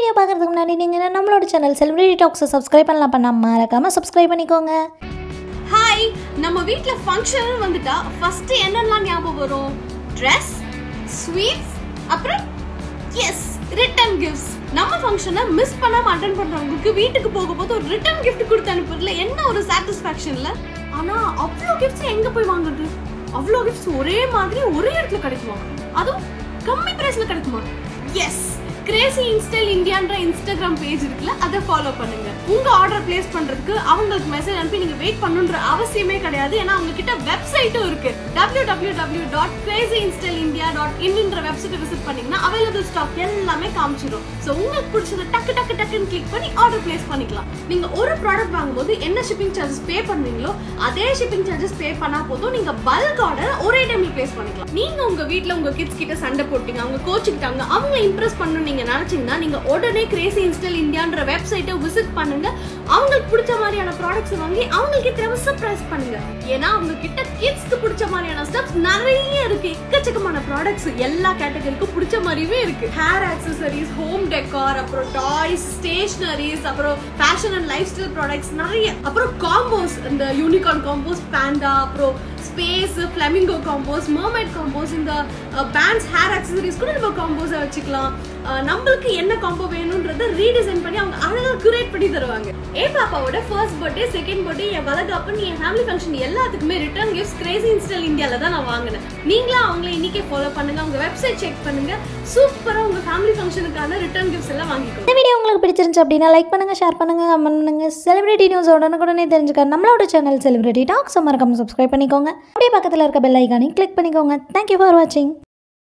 video பார்க்குறதுக்கு முன்னாடி நீங்கள் நம்மளோட சேனல் செலிபிரிட்டி டாக்ஸை சப்ஸ்கிரைப் பண்ணலாம் பண்ணால் மறக்காமல் சப்ஸ்கிரைப் பண்ணிக்கோங்க ஹாய் நம்ம வீட்ல ஃபங்க்ஷன் வந்துட்டா ஃபர்ஸ்ட் என்னெல்லாம் ஞாபகம் வரும் ட்ரெஸ் ஸ்வீட்ஸ் அப்புறம் எஸ் ரிட்டன் கிஃப்ட்ஸ் நம்ம ஃபங்க்ஷனை மிஸ் பண்ணாம அட்டன் பண்றவங்களுக்கு வீட்டுக்கு போகும்போது ஒரு ரிட்டன் கிஃப்ட் கொடுத்து அனுப்புறதுல என்ன ஒரு சாட்டிஸ்ஃபேக்ஷன்ல ஆனா அவ்வளோ கிஃப்ட்ஸ் எங்க போய் வாங்குறது அவ்வளோ கிஃப்ட்ஸ் ஒரே மாதிரி ஒரே இடத்துல கிடைக்குமா அதுவும் கம்மி பிரைஸ்ல கிடைக்குமா எஸ் கிரேசி இன்ஸ்டைல் இந்தியான்ற இன்ஸ்டாகிராம் பேஜ் இருக்குல்ல அதை ஃபாலோ பண்ணுங்க உங்க ஆர்டர் பிளேஸ் பண்றதுக்கு அவங்களுக்கு மெசேஜ் அனுப்பி நீங்க வெயிட் பண்ணுன்ற அவசியமே கிடையாது ஏன்னா அவங்க கிட்ட வெப்சைட்டும் இருக்கு W W W dot crazy instyle India dot இன்ன்ற வெப்சைட்டை விசிட் பண்ணீங்கன்னா அவைலபிள் ஸ்டாக் எல்லாமே காமிச்சிடும் ஸோ உங்களுக்கு பிடிச்சத டக்கு டக்கு டக்குன்னு கிளிக் பண்ணி ஆர்டர் பிளேஸ் பண்ணிக்கலாம் நீங்க ஒரு ப்ராடக்ட் வாங்கும்போது என்ன ஷிப்பிங் சார்ஜஸ் பே பண்ணுவீங்களோ அதே ஷிப்பிங் சார்ஜஸ் பே பண்ணா போதும் நீங்க பல்க் ஆர்டர் ஒரே டைம்ல பிளேஸ் பண்ணிக்கலாம் நீங்க உங்க வீட்ல உங்க கிட்ஸ் கிட்ட சண்டை போட்டீங்க அவங்க கோச்சுக்கிட்டாங்க அவங்க இம்ப்ரெஸ் பண்ணணும் நீங்க நினைச்சீங்கன்னா நீங்க உடனே கிரேசி இன்ஸ்டால் இந்தியான்ற வெப்சைட்டை விசிட் பண்ணுங்க அவங்களுக்கு பிடிச்ச மாதிரியான ப்ராடக்ட்ஸ் வாங்கி அவங்களுக்கு தேவை சர்ப்ரைஸ் பண்ணுங்க ஏன்னா அவங்க கிட்ட கிட்ஸ்க்கு பிடிச்ச மாதிரியான ஸ்டெப்ஸ் நிறைய இருக்கு எக்கச்சக்கமான ப்ராடக்ட்ஸ் எல்லா கேட்டகரிக்கும் பிடிச்ச மாதிரியே இருக்கு ஹேர் ஆக்சசரிஸ் ஹோம் டெக்கார் அப்புறம் டாய்ஸ் ஸ்டேஷனரிஸ் அப்புறம் fashion and lifestyle products நிறைய அப்புறம் காம்போஸ் இந்த யூனிகார்ன் காம்போஸ் பேண்டா அப்புறம் space flamingo combos mermaid combos இந்த பேண்ட்ஸ் ஹேர் ஆக்சசரிஸ் கூட நம்ம காம்போஸை வச்சுக்கலாம் அஹ் நம்மளுக்கு என்ன காம்போ வேணும்ன்றத ரீடிசைன் பண்ணி அவங்க அழகாக கிரியேட் பண்ணி தருவாங்க ஏ பாப்பாவோட ஃபர்ஸ்ட் பர்த்டே செகண்ட் பர்த்டே என் வளகாப்புன்னு என் ஃபேமிலி ஃபங்க்ஷன் எல்லாத்துக்குமே ரிட்டர்ன் கிஃப்ட்ஸ் கிரேசி இன்ஸ்டால் இந்தியாவில் தான் நான் வாங்கினேன் நீங்களும் அவங்கள இன்னைக்கே ஃபாலோ பண்ணுங்க அவங்க வெப்சைட் செக் பண்ணுங்க சூப்பராக உங்க ஃபேமிலி ஃபங்க்ஷனுக்கான ரிட்டர்ன் கிஃப்ட்ஸ் எல்லாம் வாங்கிக்கோங்க இந்த வீடியோ உங்களுக்கு பிடிச்சிருந்துச்சு அப்படின்னா லைக் பண்ணுங்கள் ஷேர் பண்ணுங்கள் கமெண்ட் பண்ணுங்கள் செலிபிரிட்டி நியூஸ் உடனுக்குடனே தெரிஞ்சுக்க நம்மளோட சேனல் செலிபிரிட்டி டாக்ஸ் மறக்காமல் சப்ஸ்கிரைப் பண்ணிக்கோங்க அப்படியே பக்கத்தில் இருக்க பெல் ஐக்கானையும் கிளிக் பண்ணிக்கோங்க தேங்க்யூ ஃபார் வாட்சிங்